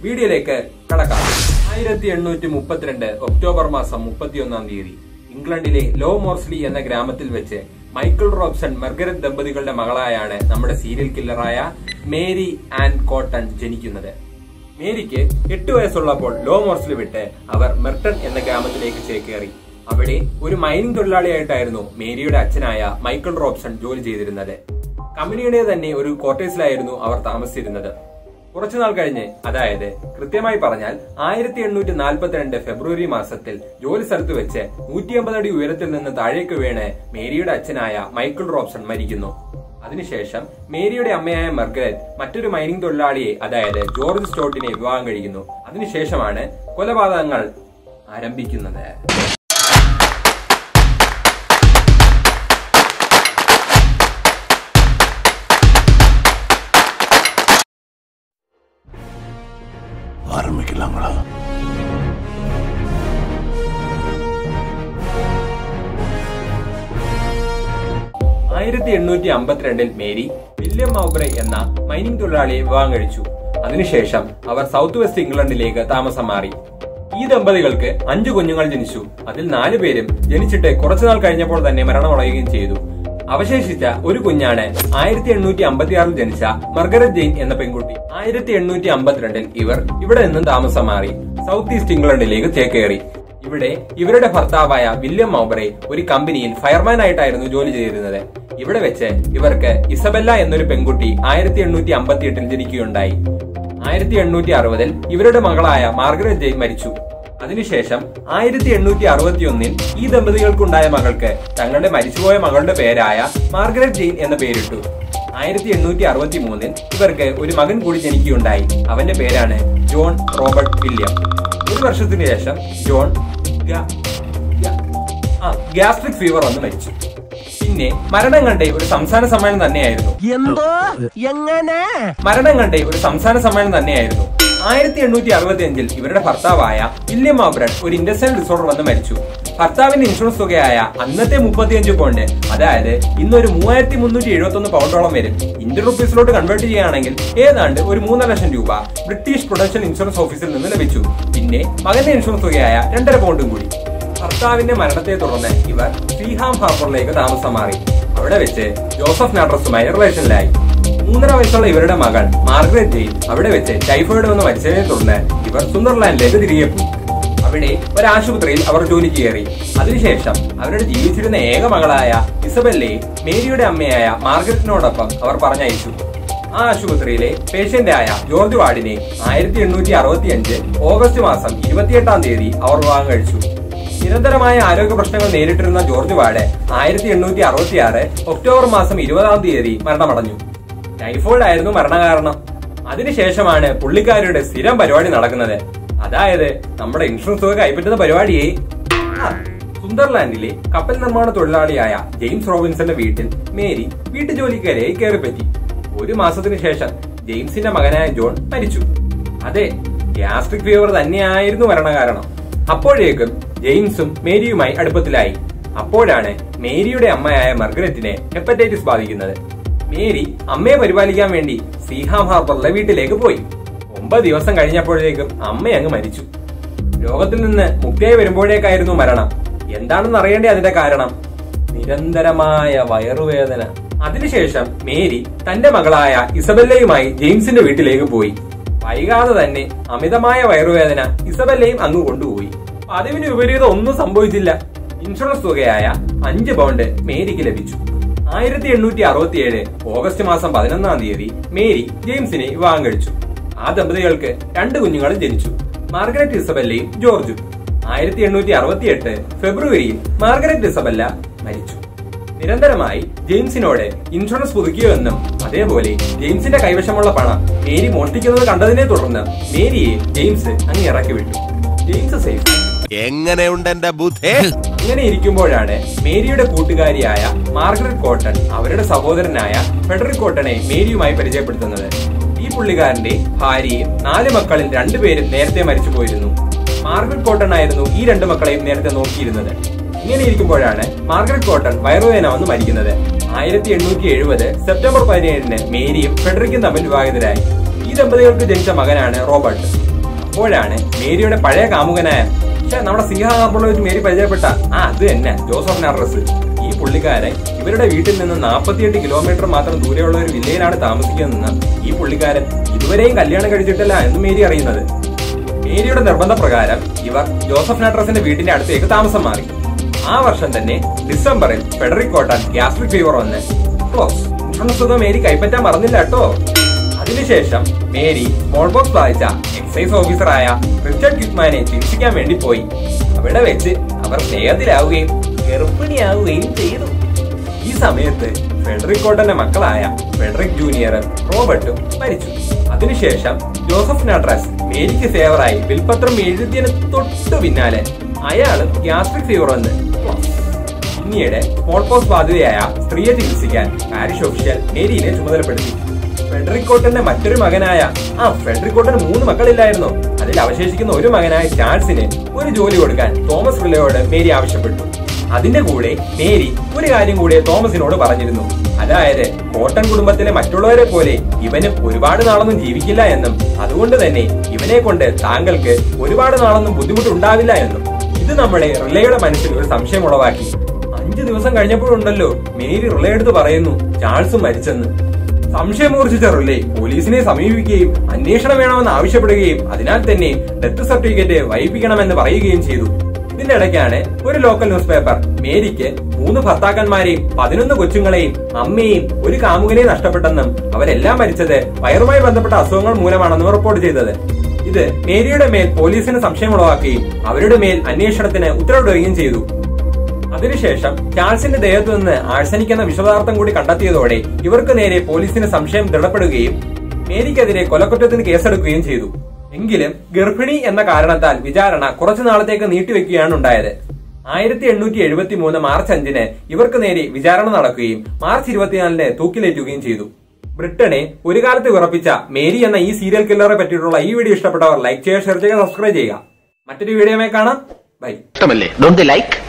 വീഡിയോയിലേക്ക് കടക്കാം ആയിരത്തി എണ്ണൂറ്റി മുപ്പത്തിരണ്ട് ഒക്ടോബർ മാസം മുപ്പത്തിയൊന്നാം തീയതി ഇംഗ്ലണ്ടിലെ ലോ മോർസ്ലി എന്ന ഗ്രാമത്തിൽ വെച്ച് മൈക്കിൾ റോബ്സൺ മെർഗരറ്റ് ദമ്പതികളുടെ മകളായാണ് നമ്മുടെ സീരിയൽ കില്ലറായ മേരി ആൻഡ് കോട്ടൺ ജനിക്കുന്നത് മേരിക്ക് എട്ട് വയസ്സുള്ളപ്പോൾ ലോ മോർസ്ലി വിട്ട് അവർ മെർട്ടൺ എന്ന ഗ്രാമത്തിലേക്ക് ചേക്കേറി അവിടെ ഒരു മൈനിങ് തൊഴിലാളിയായിട്ടായിരുന്നു മേരിയുടെ അച്ഛനായ മൈക്കിൾ റോബ്സൺ ജോലി ചെയ്തിരുന്നത് കമ്പനിയുടെ തന്നെ ഒരു ക്വാർട്ടേഴ്സിലായിരുന്നു അവർ താമസിച്ചിരുന്നത് കുറച്ചുനാൾ കഴിഞ്ഞ് അതായത് കൃത്യമായി പറഞ്ഞാൽ ആയിരത്തി എണ്ണൂറ്റി നാൽപ്പത്തിരണ്ട് ഫെബ്രുവരി മാസത്തിൽ ജോലി സ്ഥലത്ത് വെച്ച് നൂറ്റിയമ്പത് അടി ഉയരത്തിൽ നിന്ന് താഴേക്ക് വീണ് മേരിയുടെ അച്ഛനായ മൈക്കിൾ റോബ്സൺ മരിക്കുന്നു അതിനുശേഷം മേരിയുടെ അമ്മയായ മർഗരറ്റ് മറ്റൊരു മൈനിങ് തൊഴിലാളിയെ അതായത് ജോർജ് സ്റ്റോട്ടിനെ വിവാഹം കഴിക്കുന്നു അതിനുശേഷമാണ് കൊലപാതകങ്ങൾ ആരംഭിക്കുന്നത് ஆரம்பிக்கலாங்களா ആയിരത്തി എണ്ണൂറ്റി അമ്പത്തിരണ്ടിൽ മേരി വില്യം മൗബ്രെ എന്ന മൈനിങ് തൊഴിലാളിയെ വിവാഹം കഴിച്ചു അതിനുശേഷം അവർ സൗത്ത് വെസ്റ്റ് ഇംഗ്ലണ്ടിലേക്ക് താമസം മാറി ഈ ദമ്പതികൾക്ക് അഞ്ചു കുഞ്ഞുങ്ങൾ ജനിച്ചു അതിൽ നാലു പേരും ജനിച്ചിട്ട് കുറച്ചുനാൾ കഴിഞ്ഞപ്പോൾ തന്നെ മരണമടയുകയും ചെയ്തു അവശേഷിച്ച ഒരു കുഞ്ഞാണ് ആയിരത്തി എണ്ണൂറ്റി അമ്പത്തിയാറിൽ ജനിച്ച മർഗരറ്റ് ജെയിൻ എന്ന പെൺകുട്ടി ആയിരത്തി എണ്ണൂറ്റി അമ്പത്തിരണ്ടിൽ ഇവർ ഇവിടെ നിന്നും താമസം മാറി സൗത്ത് ഈസ്റ്റ് ഇംഗ്ലണ്ടിലേക്ക് ചേക്കേറി ഇവിടെ ഇവരുടെ ഭർത്താവായ വില്യം മൗബറെ ഒരു കമ്പനിയിൽ ഫയർമാൻ ആയിട്ടായിരുന്നു ജോലി ചെയ്തിരുന്നത് ഇവിടെ വെച്ച് ഇവർക്ക് ഇസബെല്ല എന്നൊരു പെൺകുട്ടി ആയിരത്തി എണ്ണൂറ്റി അമ്പത്തി എട്ടിൽ ജനിക്കുകയുണ്ടായി ആയിരത്തി എണ്ണൂറ്റി അറുപതിൽ ഇവരുടെ മകളായ മാർഗരറ്റ് ജെയിൻ മരിച്ചു അതിനുശേഷം ആയിരത്തി എണ്ണൂറ്റി അറുപത്തിയൊന്നിൽ ഈ ദമ്പതികൾക്കുണ്ടായ മകൾക്ക് തങ്ങളുടെ മരിച്ചുപോയ മകളുടെ പേരായ മാർഗരറ്റ് ജെയിൻ എന്ന പേരിട്ടു ആയിരത്തി എണ്ണൂറ്റി അറുപത്തി മൂന്നിൽ ഇവർക്ക് ഒരു മകൻ കൂടി ജനിക്കുകയുണ്ടായി അവന്റെ പേരാണ് ജോൺ റോബർട്ട് വില്യം ഒരു വർഷത്തിന് ശേഷം ജോൺ ഗ- ഗ- ആ ഗ്യാസ്ട്രിക് ഫീവർ വന്ന് മരിച്ചു പിന്നെ മരണം കണ്ടേ ഒരു സംസ്ഥാന സമ്മേളനം തന്നെയായിരുന്നു എന്തോ എങ്ങനെ മരണം കണ്ടേ ഒരു സംസ്ഥാന സമ്മേളനം തന്നെയായിരുന്നു ആയിരത്തി എണ്ണൂറ്റി അറുപത്തി അഞ്ചിൽ ഇവരുടെ ഭർത്താവായ വില്യം ആബ്രഡ് ഒരു ഇൻഡസ്ട്രിയൽ ഡിസോർഡർ വന്ന് മരിച്ചു ഭർത്താവിന്റെ ഇൻഷുറൻസ് തുകയായ അന്നത്തെ മുപ്പത്തിയഞ്ച് പൗണ്ട് അതായത് ഇന്നൊരു മൂവായിരത്തി മുന്നൂറ്റി എഴുപത്തി ഒന്ന് പൗണ്ടോളം വരും ഇന്ത്യൻ റുപ്പീസിലോട്ട് കൺവേർട്ട് ചെയ്യുകയാണെങ്കിൽ ഏതാണ്ട് ഒരു മൂന്നര ലക്ഷം രൂപ ബ്രിട്ടീഷ് പ്രൊഡക്ഷൻ ഇൻഷുറൻസ് ഓഫീസിൽ നിന്ന് ലഭിച്ചു പിന്നെ മകന്റെ ഇൻഷുറൻസ് തുകയായ രണ്ടര പൗണ്ടും കൂടി ഭർത്താവിന്റെ മരണത്തെ തുടർന്ന് ഇവർ സീഹാം ഹാർബറിലേക്ക് താമസം മാറി അവിടെ വെച്ച് ജോസഫ് നാട്രസുമായി റിലേഷനിലായി മൂന്നര വയസ്സുള്ള ഇവരുടെ മകൾ മാർഗരറ്റ് ജെയിൻ അവിടെ വെച്ച് ടൈഫോയിഡ് വന്ന് മരിച്ചതിനെ തുടർന്ന് ഇവർ സുന്ദർലാൻഡിലേക്ക് തിരികെ പോയി അവിടെ ഒരു ആശുപത്രിയിൽ അവർ ജോലിക്ക് കയറി അതിനുശേഷം അവരുടെ ജീവിച്ചിരുന്ന ഏക മകളായ ഇസബെല്ലയെ മേരിയുടെ അമ്മയായ മാർഗരറ്റിനോടൊപ്പം അവർ പറഞ്ഞയച്ചു ആ ആശുപത്രിയിലെ പേഷ്യന്റായ ജോർജ് വാർഡിനെ ആയിരത്തി എണ്ണൂറ്റി അറുപത്തി അഞ്ച് ഓഗസ്റ്റ് മാസം ഇരുപത്തിയെട്ടാം തീയതി അവർ വിവാഹം കഴിച്ചു നിരന്തരമായ ആരോഗ്യ പ്രശ്നങ്ങൾ നേരിട്ടിരുന്ന ജോർജ് വാർഡ് ആയിരത്തി എണ്ണൂറ്റി അറുപത്തി ആറ് ഒക്ടോബർ മാസം ഇരുപതാം തീയതി മരണമടഞ്ഞു ടൈഫോയിഡ് ആയിരുന്നു മരണകാരണം അതിനുശേഷമാണ് പുള്ളിക്കാരുടെ സ്ഥിരം പരിപാടി നടക്കുന്നത് അതായത് നമ്മുടെ ഇൻഷുറൻസ് തുക കൈപ്പറ്റുന്ന പരിപാടിയെ ആ, സുന്ദർലാൻഡിലെ കപ്പൽ നിർമ്മാണ തൊഴിലാളിയായ ജെയിംസ് റോബിൻസന്റെ വീട്ടിൽ മേരി വീട്ടുജോലിക്കാരെ കയറിപ്പറ്റി ഒരു മാസത്തിനു ശേഷം ജെയിംസിന്റെ മകനായ ജോൺ മരിച്ചു അതെ ഗ്യാസ്ട്രിക് ഫീവർ തന്നെയായിരുന്നു മരണകാരണം അപ്പോഴേക്കും ജെയിംസും മേരിയുമായി അടുപ്പത്തിലായി അപ്പോഴാണ് മേരിയുടെ അമ്മയായ മർഗരറ്റിനെ ഹെപ്പറ്റൈറ്റിസ് ബാധിക്കുന്നത് മേരി അമ്മയെ പരിപാലിക്കാൻ വേണ്ടി സീഹാം ഹാർബറിലെ വീട്ടിലേക്ക് പോയി ഒമ്പത് ദിവസം കഴിഞ്ഞപ്പോഴേക്കും അമ്മ അങ്ങ് മരിച്ചു രോഗത്തിൽ നിന്ന് മുക്തിയായി വരുമ്പോഴേക്കായിരുന്നു മരണം എന്താണെന്ന് അറിയേണ്ടേ അതിന്റെ കാരണം നിരന്തരമായ വയറുവേദന അതിനുശേഷം മേരി തന്റെ മകളായ ഇസബെല്ലയുമായി ജെയിംസിന്റെ വീട്ടിലേക്ക് പോയി വൈകാതെ തന്നെ അമിതമായ വയറുവേദന ഇസബെല്ലയും അങ്ങ് കൊണ്ടുപോയി പതിവിന് വിപരീതം ഒന്നും സംഭവിച്ചില്ല ഇൻഷുറൻസ് തുകയായ അഞ്ച് പൗണ്ട് മേരിക്ക് ലഭിച്ചു ആയിരത്തി എണ്ണൂറ്റി അറുപത്തിയേഴ് ഓഗസ്റ്റ് മാസം പതിനൊന്നാം തീയതി മേരി ജെയിംസിനെ വിവാഹം കഴിച്ചു ആ ദമ്പതികൾക്ക് രണ്ട് കുഞ്ഞുങ്ങളും ജനിച്ചു മാർഗരറ്റ് ഇസബല്ലയും ജോർജും ആയിരത്തി എണ്ണൂറ്റി അറുപത്തിയെട്ട് ഫെബ്രുവരിയിൽ മാർഗരറ്റ് ഇസബല്ല മരിച്ചു നിരന്തരമായി ജെയിംസിനോട് ഇൻഷുറൻസ് പുതുക്കിയോയെന്നും അതേപോലെ ജെയിംസിന്റെ കൈവശമുള്ള പണം മേരി മോഷ്ടിക്കുന്നത് കണ്ടതിനെ തുടർന്ന് മേരിയെ ജെയിംസ് അങ്ങ് ഇറക്കി വിട്ടു ജെയിംസ് സേഫ് എങ്ങനെയുണ്ട് എന്റെ ബുദ്ധി അങ്ങനെ ഇരിക്കുമ്പോഴാണ് മേരിയുടെ കൂട്ടുകാരിയായ മാർഗരറ്റ് കോട്ടൺ അവരുടെ സഹോദരനായ ഫെഡറിക് കോട്ടനെ മേരിയുമായി പരിചയപ്പെടുത്തുന്നത് ഈ പുള്ളിക്കാരന്റെ ഭാര്യയും നാല് മക്കളിൽ രണ്ടുപേരും നേരത്തെ മരിച്ചു പോയിരുന്നു മാർഗരറ്റ് കോട്ടൺ ആയിരുന്നു ഈ രണ്ട് മക്കളെയും നേരത്തെ നോക്കിയിരുന്നത് ഇങ്ങനെ ഇരിക്കുമ്പോഴാണ് മാർഗരറ്റ് കോട്ടൺ വയറുവേദന വന്ന് മരിക്കുന്നത് ആയിരത്തി എണ്ണൂറ്റി എഴുപത് സെപ്റ്റംബർ പതിനേഴിന് മേരിയും ഫെഡറിക്കും തമ്മിൽ വിവാഹിതരായി ഈ ദമ്പതികൾക്ക് ജനിച്ച മകനാണ് റോബർട്ട് അപ്പോഴാണ് മേരിയുടെ പഴയ കാമുകനായ പക്ഷെ നമ്മുടെ സിംഹ ഹാർബറിൽ വെച്ച് മേരി പരിചയപ്പെട്ട ആ അത് തന്നെ ജോസഫ് നാഡ്രസ് ഈ പുള്ളിക്കാരൻ ഇവരുടെ വീട്ടിൽ നിന്ന് നാൽപ്പത്തിയെട്ട് കിലോമീറ്റർ മാത്രം ദൂരെയുള്ള ഒരു വില്ലയിലാണ് താമസിക്കുന്നതെന്ന് ഈ പുള്ളിക്കാരൻ ഇതുവരെയും കല്യാണം കഴിച്ചിട്ടില്ല എന്ന് മേരി അറിയുന്നത് മേരിയുടെ നിർബന്ധപ്രകാരം ഇവർ ജോസഫ് നാട്രസിന്റെ വീടിന്റെ അടുത്തേക്ക് താമസം മാറി ആ വർഷം തന്നെ ഡിസംബറിൽ ഫെഡറിക് കോട്ടൻ ഗ്യാസ്ട്രിക് ഫീവർ വന്ന് ക്ലോസ് ഇൻഷുറൻസ് തുക മേരി കൈപ്പറ്റാൻ മറന്നില്ല കേട്ടോ അതിനുശേഷം മേരി സ്മോൾ ബോക്സ് ബാധിച്ച എക്സൈസ് ഓഫീസറായ റിച്ചർഡ് കിറ്റ്മാനെ ചികിത്സിക്കാൻ വേണ്ടി പോയി അവിടെ വെച്ച് അവർ സ്നേഹത്തിലാവുകയും ഗർഭിണിയാവുകയും ചെയ്തു ഈ സമയത്ത് ഫെഡറിക് കോട്ടന്റെ മക്കളായ ഫെഡറിക് ജൂനിയർ റോബർട്ടും മരിച്ചു അതിനുശേഷം ജോസഫ് നാട്രാസ് മേരിക്ക് ഫേവറായി വിൽപത്രം എഴുതിയതിന് തൊട്ടു പിന്നാലെ അയാളും ഗ്യാസ്ട്രിക് ഫീവർ വന്ന് പിന്നീട് സ്മോൾ പോക്സ് ബാധിതയായ സ്ത്രീയെ ചികിത്സിക്കാൻ പാരിഷ് ഒഫീഷ്യൽ മേരിനെ ചുമതലപ്പെടുത്തി ഫെഡറിക് കോട്ടന്റെ മറ്റൊരു മകനായ ആ ഫെഡറിക് കോട്ടന് മൂന്ന് മക്കളില്ലായിരുന്നോ അതിൽ അവശേഷിക്കുന്ന ഒരു മകനായ ചാൾസിന് ഒരു ജോലി കൊടുക്കാൻ തോമസ് റിലയോട് മേരി ആവശ്യപ്പെട്ടു അതിന്റെ കൂടെ മേരി ഒരു കാര്യം കൂടെ തോമസിനോട് പറഞ്ഞിരുന്നു അതായത് കോട്ടൺ കുടുംബത്തിലെ മറ്റുള്ളവരെ പോലെ ഇവനും ഒരുപാട് നാളൊന്നും ജീവിക്കില്ല എന്നും അതുകൊണ്ട് തന്നെ ഇവനെ കൊണ്ട് താങ്കൾക്ക് ഒരുപാട് നാളൊന്നും ബുദ്ധിമുട്ടുണ്ടാവില്ല എന്നും ഇത് നമ്മളെ റിലയുടെ മനസ്സിൽ ഒരു സംശയം ഉളവാക്കി അഞ്ചു ദിവസം കഴിഞ്ഞപ്പോഴുണ്ടല്ലോ മേരി റിലേ എടുത്ത് പറയുന്നു ചാൾസും മരിച്ചെന്ന് സംശയം മൂർച്ഛിച്ച റിലേ പോലീസിനെ സമീപിക്കുകയും അന്വേഷണം വേണമെന്ന് ആവശ്യപ്പെടുകയും അതിനാൽ തന്നെ ഡെത്ത് സർട്ടിഫിക്കറ്റ് വൈപ്പിക്കണമെന്ന് പറയുകയും ചെയ്തു ഇതിന്റെ ഇടയ്ക്കാണ് ഒരു ലോക്കൽ ന്യൂസ് പേപ്പർ മേരിക്ക് മൂന്ന് ഭർത്താക്കന്മാരെയും പതിനൊന്ന് കൊച്ചുങ്ങളെയും അമ്മയെയും ഒരു കാമുകനെയും നഷ്ടപ്പെട്ടെന്നും അവരെല്ലാം മരിച്ചത് വയറുമായി ബന്ധപ്പെട്ട അസുഖങ്ങൾ മൂലമാണെന്നും റിപ്പോർട്ട് ചെയ്തത് ഇത് മേരിയുടെ മേൽ പോലീസിന് സംശയമുളവാക്കുകയും അവരുടെ മേൽ അന്വേഷണത്തിന് ഉത്തരവിടുകയും ചെയ്തു അതിനുശേഷം ചാൾസിന്റെ ദേഹത്തു നിന്ന് ആഴ്സനിക് എന്ന വിഷപദാർത്ഥം കൂടി കണ്ടെത്തിയതോടെ ഇവർക്ക് നേരെ പോലീസിന് സംശയം ദൃഢപ്പെടുകയും മേരിക്കെതിരെ കൊലക്കുറ്റത്തിന് കേസെടുക്കുകയും ചെയ്തു എങ്കിലും ഗർഭിണി എന്ന കാരണത്താൽ വിചാരണ കുറച്ചു നാളത്തേക്ക് നീട്ടിവെക്കുകയാണ് ഉണ്ടായത് ആയിരത്തി എണ്ണൂറ്റി എഴുപത്തി മൂന്ന് മാർച്ച് അഞ്ചിന് ഇവർക്ക് നേരെ വിചാരണ നടക്കുകയും മാർച്ച് ഇരുപത്തിനാലിന് തൂക്കിലേറ്റുകയും ചെയ്തു ബ്രിട്ടനെ ഒരു കാലത്ത് വിറപ്പിച്ച മേരി എന്ന ഈ സീരിയൽ കില്ലറെ പറ്റിയിട്ടുള്ള ഈ വീഡിയോ ഇഷ്ടപ്പെട്ടവർ ലൈക്ക് ചെയ്യുക ഷെയർ ചെയ്യുക സബ്സ്ക്രൈബ് ചെയ്യുക മറ്റൊരു വീഡിയോമായി കാണാം ബൈ ഇഷ്ടമല്ലേ ഡോണ്ട് ലൈക്ക്